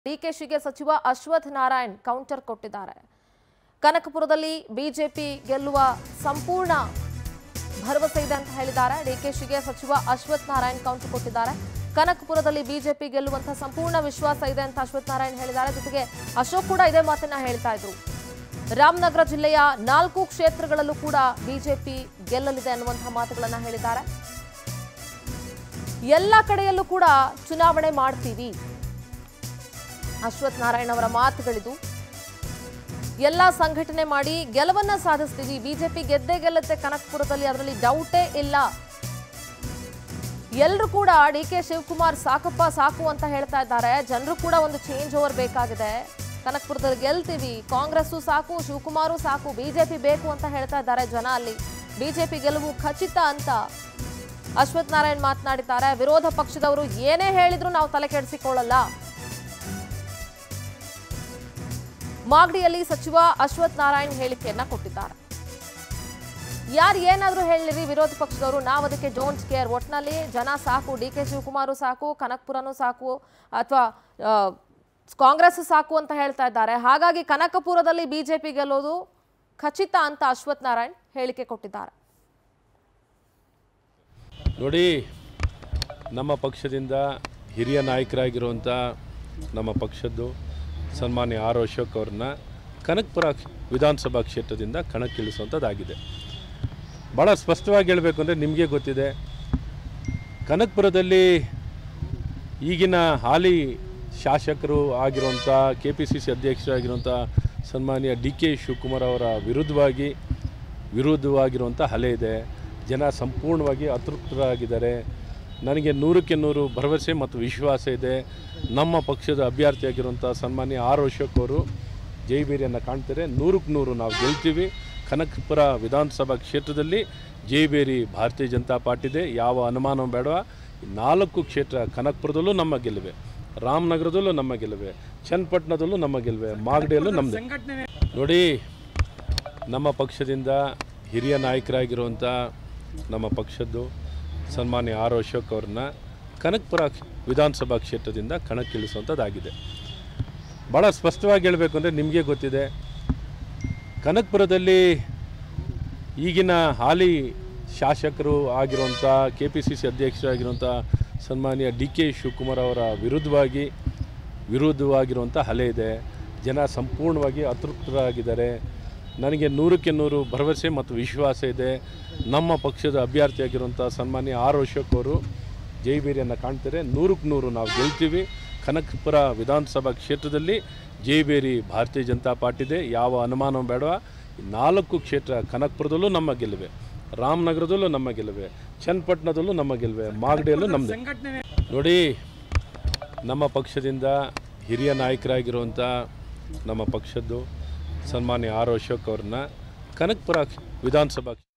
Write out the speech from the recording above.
ಡಿಕೆಶಿಗೆ ಸಚಿವ ಅಶ್ವಥ್ ನಾರಾಯಣ್ ಕೌಂಟರ್ ಕೊಟ್ಟಿದ್ದಾರೆ ಕನಕಪುರದಲ್ಲಿ ಬಿಜೆಪಿ ಗೆಲ್ಲುವ ಸಂಪೂರ್ಣ ಭರವಸೆ ಇದೆ ಅಂತ ಹೇಳಿದ್ದಾರೆ ಡಿಕೆಶಿಗೆ ಸಚಿವ ಅಶ್ವಥ್ ನಾರಾಯಣ್ ಕೌಂಟರ್ ಕೊಟ್ಟಿದ್ದಾರೆ ಕನಕಪುರದಲ್ಲಿ ಬಿಜೆಪಿ ಗೆಲ್ಲುವಂತಹ ಸಂಪೂರ್ಣ ವಿಶ್ವಾಸ ಇದೆ ಅಂತ ಅಶ್ವಥ್ ನಾರಾಯಣ್ ಹೇಳಿದ್ದಾರೆ ಜೊತೆಗೆ ಅಶೋಕ್ ಕೂಡ ಇದೇ ಮಾತನ್ನ ಹೇಳ್ತಾ ಇದ್ರು ರಾಮನಗರ ಜಿಲ್ಲೆಯ ನಾಲ್ಕು ಕ್ಷೇತ್ರಗಳಲ್ಲೂ ಕೂಡ ಬಿಜೆಪಿ ಗೆಲ್ಲಲಿದೆ ಅನ್ನುವಂತಹ ಮಾತುಗಳನ್ನ ಹೇಳಿದ್ದಾರೆ ಎಲ್ಲ ಕಡೆಯಲ್ಲೂ ಕೂಡ ಚುನಾವಣೆ ಮಾಡ್ತೀವಿ ಅಶ್ವಥ್ ನಾರಾಯಣ್ ಅವರ ಮಾತುಗಳಿದು ಎಲ್ಲ ಸಂಘಟನೆ ಮಾಡಿ ಗೆಲುವನ್ನ ಸಾಧಿಸ್ತೀವಿ ಬಿಜೆಪಿ ಗೆದ್ದೇ ಗೆಲ್ಲುತ್ತೆ ಕನಕಪುರದಲ್ಲಿ ಅದರಲ್ಲಿ ಡೌಟೇ ಇಲ್ಲ ಎಲ್ಲರೂ ಕೂಡ ಡಿ ಕೆ ಶಿವಕುಮಾರ್ ಸಾಕಪ್ಪ ಸಾಕು ಅಂತ ಹೇಳ್ತಾ ಇದ್ದಾರೆ ಜನರು ಕೂಡ ಒಂದು ಚೇಂಜ್ ಓವರ್ ಬೇಕಾಗಿದೆ ಕನಕಪುರದಲ್ಲಿ ಗೆಲ್ತೀವಿ ಕಾಂಗ್ರೆಸ್ಸು ಸಾಕು ಶಿವಕುಮಾರು ಸಾಕು ಬಿಜೆಪಿ ಬೇಕು ಅಂತ ಹೇಳ್ತಾ ಇದ್ದಾರೆ ಜನ ಅಲ್ಲಿ ಬಿಜೆಪಿ ಗೆಲುವು ಖಚಿತ ಅಂತ ಅಶ್ವಥ್ ನಾರಾಯಣ್ ಮಾತನಾಡಿದ್ದಾರೆ ವಿರೋಧ ಪಕ್ಷದವರು ಏನೇ ಹೇಳಿದ್ರು ನಾವು ತಲೆ ಕೆಡಿಸಿಕೊಳ್ಳಲ್ಲ ಮಾಗಡಿಯಲ್ಲಿ ಸಚಿವ ಅಶ್ವಥ್ ನಾರಾಯಣ್ ಹೇಳಿಕೆಯನ್ನ ಕೊಟ್ಟಿದ್ದಾರೆ ಯಾರು ಏನಾದರೂ ಹೇಳಿರಿ ವಿರೋಧ ಪಕ್ಷದವರು ನಾವು ಅದಕ್ಕೆ ಡೋಂಟ್ ಕೇರ್ ಒಟ್ನಲ್ಲಿ ಜನ ಸಾಕು ಡಿ ಕೆ ಶಿವಕುಮಾರು ಸಾಕು ಕನಕಪುರನೂ ಸಾಕು ಅಥವಾ ಕಾಂಗ್ರೆಸ್ ಸಾಕು ಅಂತ ಹೇಳ್ತಾ ಇದ್ದಾರೆ ಹಾಗಾಗಿ ಕನಕಪುರದಲ್ಲಿ ಬಿಜೆಪಿ ಗೆಲ್ಲೋದು ಖಚಿತ ಅಂತ ಅಶ್ವಥ್ ನಾರಾಯಣ್ ಹೇಳಿಕೆ ಕೊಟ್ಟಿದ್ದಾರೆ ನೋಡಿ ನಮ್ಮ ಪಕ್ಷದಿಂದ ಹಿರಿಯ ನಾಯಕರಾಗಿರುವಂಥ ನಮ್ಮ ಪಕ್ಷದ್ದು ಸನ್ಮಾನ್ಯ ಆರ್ ಅಶೋಕ್ ಅವ್ರನ್ನ ಕನಕಪುರ ವಿಧಾನಸಭಾ ಕ್ಷೇತ್ರದಿಂದ ಕಣಕ್ಕಿಳಿಸುವಂಥದ್ದಾಗಿದೆ ಭಾಳ ಸ್ಪಷ್ಟವಾಗಿ ಹೇಳಬೇಕು ಅಂದರೆ ನಿಮಗೆ ಗೊತ್ತಿದೆ ಕನಕಪುರದಲ್ಲಿ ಈಗಿನ ಹಾಲಿ ಶಾಸಕರು ಆಗಿರುವಂಥ ಕೆ ಪಿ ಸಿ ಸಿ ಅಧ್ಯಕ್ಷರಾಗಿರುವಂಥ ಸನ್ಮಾನ್ಯ ಡಿ ಕೆ ಶಿವಕುಮಾರ್ ಅವರ ವಿರುದ್ಧವಾಗಿ ವಿರುದ್ಧವಾಗಿರುವಂಥ ಅಲೆ ಇದೆ ಜನ ಸಂಪೂರ್ಣವಾಗಿ ಅತೃಪ್ತರಾಗಿದ್ದಾರೆ ನನಗೆ ನೂರಕ್ಕೆ ನೂರು ಭರವಸೆ ಮತ್ತು ವಿಶ್ವಾಸ ಇದೆ ನಮ್ಮ ಪಕ್ಷದ ಅಭ್ಯರ್ಥಿಯಾಗಿರುವಂಥ ಸನ್ಮಾನ್ಯ ಆರ್ ಅಶೋಕ್ ಅವರು ಜೈಬೇರಿಯನ್ನು ಕಾಣ್ತಾರೆ ನೂರಕ್ಕೆ ನೂರು ನಾವು ಗೆಲ್ತೀವಿ ಕನಕಪುರ ವಿಧಾನಸಭಾ ಕ್ಷೇತ್ರದಲ್ಲಿ ಜೈಬೇರಿ ಭಾರತೀಯ ಜನತಾ ಪಾರ್ಟಿದೆ ಯಾವ ಅನುಮಾನ ಬೇಡ ನಾಲ್ಕು ಕ್ಷೇತ್ರ ಕನಕಪುರದಲ್ಲೂ ನಮ್ಮ ಗೆಲುವೆ ರಾಮನಗರದಲ್ಲೂ ನಮ್ಮ ಗೆಲುವೆ ಚನ್ನಪಟ್ಟಣದಲ್ಲೂ ನಮ್ಮ ಗೆಲುವೆ ಮಾಗಡಿಯಲ್ಲೂ ನಮ್ಮದೇ ನೋಡಿ ನಮ್ಮ ಪಕ್ಷದಿಂದ ಹಿರಿಯ ನಾಯಕರಾಗಿರುವಂಥ ನಮ್ಮ ಪಕ್ಷದ್ದು ಸನ್ಮಾನ್ಯ ಆರ್ ಅಶೋಕ್ ಅವ್ರನ್ನ ಕನಕಪುರ ವಿಧಾನಸಭಾ ಕ್ಷೇತ್ರದಿಂದ ಕಣಕ್ಕಿಳಿಸುವಂಥದ್ದಾಗಿದೆ ಭಾಳ ಸ್ಪಷ್ಟವಾಗಿ ಹೇಳಬೇಕು ಅಂದರೆ ನಿಮಗೆ ಗೊತ್ತಿದೆ ಕನಕಪುರದಲ್ಲಿ ಈಗಿನ ಹಾಲಿ ಶಾಸಕರು ಆಗಿರುವಂಥ ಕೆ ಪಿ ಸಿ ಸಿ ಅಧ್ಯಕ್ಷರಾಗಿರುವಂಥ ಸನ್ಮಾನ್ಯ ಡಿ ಕೆ ಶಿವಕುಮಾರ್ ಅವರ ವಿರುದ್ಧವಾಗಿ ವಿರುದ್ಧವಾಗಿರುವಂಥ ಅಲೆ ಇದೆ ಜನ ಸಂಪೂರ್ಣವಾಗಿ ಅತೃಪ್ತರಾಗಿದ್ದಾರೆ ನನಗೆ ನೂರಕ್ಕೆ ನೂರು ಭರವಸೆ ಮತ್ತು ವಿಶ್ವಾಸ ಇದೆ ನಮ್ಮ ಪಕ್ಷದ ಅಭ್ಯರ್ಥಿಯಾಗಿರುವಂಥ ಸನ್ಮಾನ್ಯ ಆರ್ ಅಶೋಕ್ ಅವರು ಜೈಬೇರಿಯನ್ನು ಕಾಣ್ತಾರೆ ನೂರಕ್ಕೆ ನೂರು ನಾವು ಗೆಲ್ತೀವಿ ಕನಕಪುರ ವಿಧಾನಸಭಾ ಕ್ಷೇತ್ರದಲ್ಲಿ ಜೈಬೇರಿ ಭಾರತೀಯ ಜನತಾ ಪಾರ್ಟಿದೆ ಯಾವ ಅನುಮಾನ ಬೇಡ ನಾಲ್ಕು ಕ್ಷೇತ್ರ ಕನಕಪುರದಲ್ಲೂ ನಮ್ಮ ಗೆಲುವೆ ರಾಮನಗರದಲ್ಲೂ ನಮ್ಮ ಗೆಲುವೆ ಚನ್ನಪಟ್ಟಣದಲ್ಲೂ ನಮ್ಮ ಗೆಲುವೆ ಮಾಗಡಿಯಲ್ಲೂ ನಮ್ಮದೇ ನೋಡಿ ನಮ್ಮ ಪಕ್ಷದಿಂದ ಹಿರಿಯ ನಾಯಕರಾಗಿರುವಂಥ ನಮ್ಮ ಪಕ್ಷದ್ದು ಸನ್ಮಾನ್ಯ ಆರ್ ಅಶೋಕ್ ಅವ್ರನ್ನ ಕನಕಪುರ ವಿಧಾನಸಭಾ